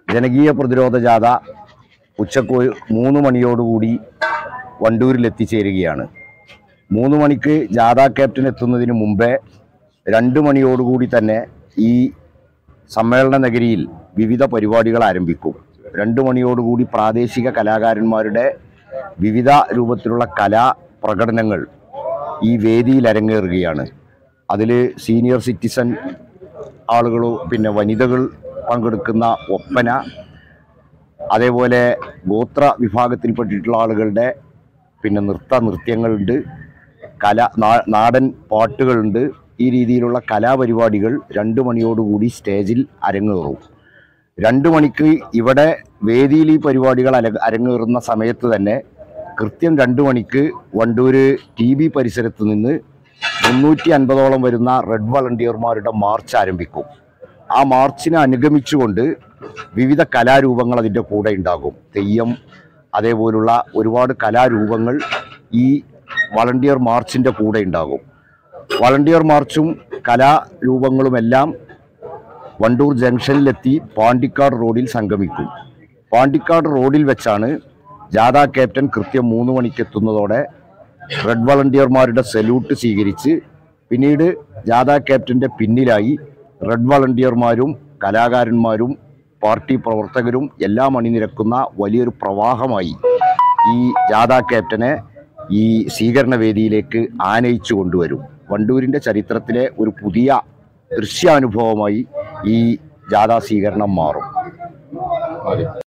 ജനകീയ പ്രതിരോധ ജാഥ ഉച്ചക്ക് ഒരു മൂന്ന് മണിയോടുകൂടി വണ്ടൂരിൽ എത്തിച്ചേരുകയാണ് മൂന്ന് മണിക്ക് ജാഥ ക്യാപ്റ്റൻ എത്തുന്നതിന് മുമ്പേ രണ്ട് മണിയോടുകൂടി തന്നെ ഈ സമ്മേളന നഗരിയിൽ വിവിധ പരിപാടികൾ ആരംഭിക്കും രണ്ട് മണിയോടുകൂടി പ്രാദേശിക കലാകാരന്മാരുടെ വിവിധ രൂപത്തിലുള്ള കലാ പ്രകടനങ്ങൾ ഈ വേദിയിൽ അരങ്ങേറുകയാണ് അതിൽ സീനിയർ സിറ്റിസൺ ആളുകളോ പിന്നെ വനിതകൾ പങ്കെടുക്കുന്ന ഒപ്പന അതേപോലെ ഗോത്ര വിഭാഗത്തിൽപ്പെട്ടിട്ടുള്ള ആളുകളുടെ പിന്നെ നൃത്ത നൃത്യങ്ങളുണ്ട് കല നാ- നാടൻ പാട്ടുകളുണ്ട് ഈ രീതിയിലുള്ള കലാപരിപാടികൾ രണ്ട് മണിയോടുകൂടി സ്റ്റേജിൽ അരങ്ങേറും രണ്ട് മണിക്ക് ഇവിടെ വേദിയിൽ ഈ പരിപാടികൾ അല അരങ്ങേറുന്ന സമയത്ത് തന്നെ കൃത്യം രണ്ട് മണിക്ക് വണ്ടൂര് ടി ബി പരിസരത്ത് നിന്ന് മുന്നൂറ്റി അൻപതോളം വരുന്ന റെഡ് വളണ്ടിയർമാരുടെ മാർച്ച് ആരംഭിക്കും ആ മാർച്ചിനെ അനുഗമിച്ചുകൊണ്ട് വിവിധ കലാരൂപങ്ങൾ അതിൻ്റെ കൂടെ ഉണ്ടാകും തെയ്യം അതേപോലുള്ള ഒരുപാട് കലാരൂപങ്ങൾ ഈ വളണ്ടിയർ മാർച്ചിൻ്റെ കൂടെ ഉണ്ടാകും വളണ്ടിയർ മാർച്ചും കലാരൂപങ്ങളുമെല്ലാം വണ്ടൂർ ജംഗ്ഷനിലെത്തി പാണ്ടിക്കാട് റോഡിൽ സംഗമിക്കും പാണ്ടിക്കാട് റോഡിൽ വെച്ചാണ് ജാഥ ക്യാപ്റ്റൻ കൃത്യം മൂന്ന് മണിക്ക് എത്തുന്നതോടെ റെഡ് വളണ്ടിയർമാരുടെ സല്യൂട്ട് സ്വീകരിച്ച് പിന്നീട് ജാഥ ക്യാപ്റ്റൻ്റെ പിന്നിലായി റെഡ് വളണ്ടിയർമാരും കലാകാരന്മാരും പാർട്ടി പ്രവർത്തകരും എല്ലാം അണിനിരക്കുന്ന വലിയൊരു പ്രവാഹമായി ഈ ജാഥ ക്യാപ്റ്റനെ ഈ സ്വീകരണ വേദിയിലേക്ക് ആനയിച്ചു കൊണ്ടുവരും വണ്ടൂരിൻ്റെ ചരിത്രത്തിലെ ഒരു പുതിയ ദൃശ്യാനുഭവമായി ഈ ജാഥാ സ്വീകരണം മാറും